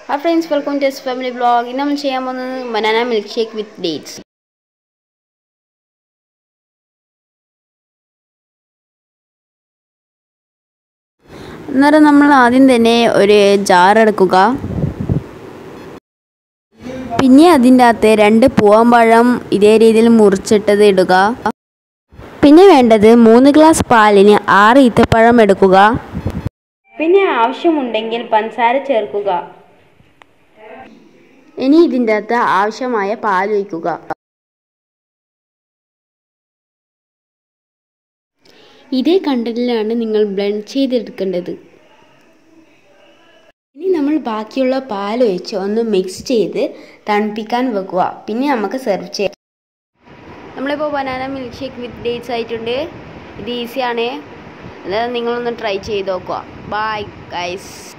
hi friends welcome to S family blog ഇന്ന് നമ്മൾ ചെയ്യാൻ പോകുന്നത് banana milk shake with dates അന്നേരം നമ്മൾ ആദ്യം തന്നെ ഒരു ജാർ എടുക്കുക പിന്നെ അതിൻ്റെ അകത്ത് രണ്ട് പൂവമ്പഴം ഇതേ രീതിയിൽ മുറിച്ചിട്ടത് ഇടുക പിന്നെ വേണ്ടത് മൂന്ന് ഗ്ലാസ് പാലിന് ആറ് ഈത്തപ്പഴം എടുക്കുക പിന്നെ ആവശ്യമുണ്ടെങ്കിൽ പഞ്ചസാര ചേർക്കുക ഇനി ഇതിൻ്റെ അകത്ത് ആവശ്യമായ പാൽ ഒഴിക്കുക ഇതേ കണ്ടന്റിലാണ് നിങ്ങൾ ബ്ലെൻഡ് ചെയ്തെടുക്കേണ്ടത് ഇനി നമ്മൾ ബാക്കിയുള്ള പാൽ ഒഴിച്ച് ഒന്ന് മിക്സ് ചെയ്ത് തണുപ്പിക്കാൻ വെക്കുക പിന്നെ നമുക്ക് സെർവ് ചെയ്യാം നമ്മളിപ്പോൾ banana milk shake with dates ആയിട്ടുണ്ട് ഇത് ഈസിയാണ് അല്ലാതെ നിങ്ങളൊന്ന് ട്രൈ ചെയ്ത് നോക്കുക ബൈ ഗൈസ്